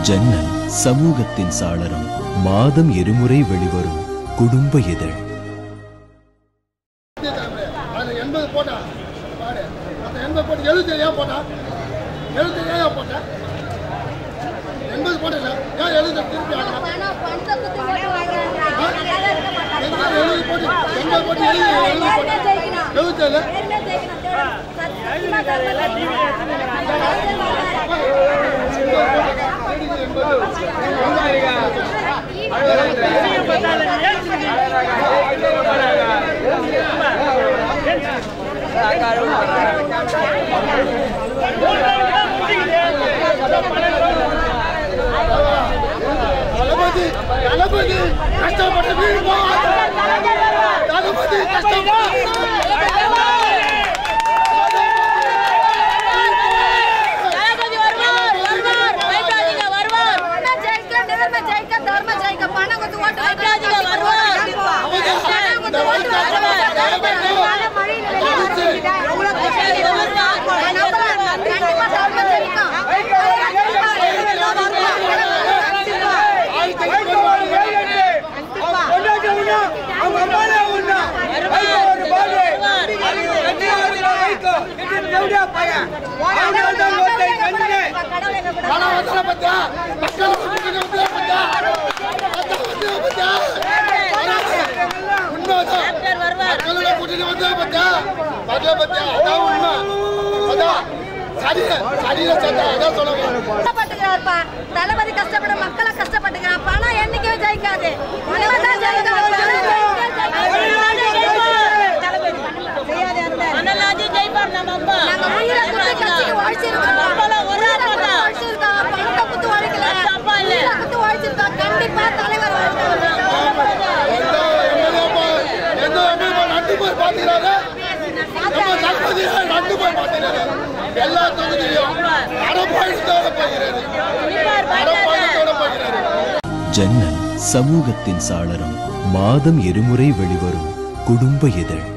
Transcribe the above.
ஜன்னல் சமூகத்தின் சாளரம் மாதம் இருமுறை வெளிவரும் குடும்ப இதழ் அது எண்பது போட்டா பாரு அந்த எண்பது போட்டு எழுபத்தி ஏன் போட்டா எழுபத்தி ஏன் போட்டா எண்பது போட்டல ஏன் எழுபது திருப்பி ஆகலாம் பணம் பணத்தை குத்தி ஓட்டு வாங்குறாங்க. நல்லா இருக்க மாட்டாங்க. எழுபது போட்டு எண்பது போட்டு எழுபது எழுபது போட்டா எழுபத்தி ஏழு வேணும்னே ஜெயிக்கணும். சத்தியமா தர்மம் தளபதி தளபதி கஷ்டப்பட்ட வீடு தளபதி கஷ்டப்பட்ட தளபதி வருவார் வருவார் பயப்படாதீங்க வருவார் உண்மை ஜெயிக்க நேர்மை ஜெயிக்க தர்ம ஜெயிக்க பணம் கொடுத்து ஓட்டு பயப்படாதீங்க வருவார் பணம் கொடுத்து ஓட்டு வாங்குவாங்க. மழையில வெளியே வர முடியல. எவ்வளவு கஷ்டம் இது வருவார். நம்பலாம். கண்டிப்பா தர்ம ஜெயிக்கும். கண்டிப்பா வருவார். கண்டிப்பா. கடவுளை கூட பணம் வந்தா பத்தா மக்கள் கூட்டிட்டு வந்தா பத்தா மக்கள் வந்து பத்தா உண்மைதான் மக்களை கூட்டிட்டு வந்தா பத்தா மக்கள் பத்தா அதான் உண்மை அதான் சரிய சரிய சத்தா அதான் சொல்ல வரேன் கஷ்டப்பட்டுக்கிறார்ப்பா தளபதி கஷ்டப்பட மக்களை கஷ்டப்பட்டுக்கிறான் பணம் என்னைக்கும் ஜெயிக்காது உண்மைதான் ஜெயிக்கும். பணம் நாங்க உயிரை குத்து கட்சிக்கு உழைச்சிருக்கோம். உயிரை குத்து உழைச்சிருக்கோம். பணத்தை குத்து உழைக்கல. உயிரை குத்து உழைச்சிருக்கோம். கண்டிப்பா தலைவர் வாழ்த்துவாங்க. எந்த எம்எல்ஏப்பா எந்த எம்எல்ஏ நண்டு போய் பாத்துக்கிறாரு நம்ம தளபதி நண்டு போய் பாத்துக்கிறாரு எல்லா தொகுதியிலும் அடப்பாயிரத்தோட போகிறாரு அடப்பாயிரத்தோட போகிறாரு ஜன்னல் சமூகத்தின் சாளரம் மாதம் இருமுறை வெளிவரும் குடும்ப இதழ்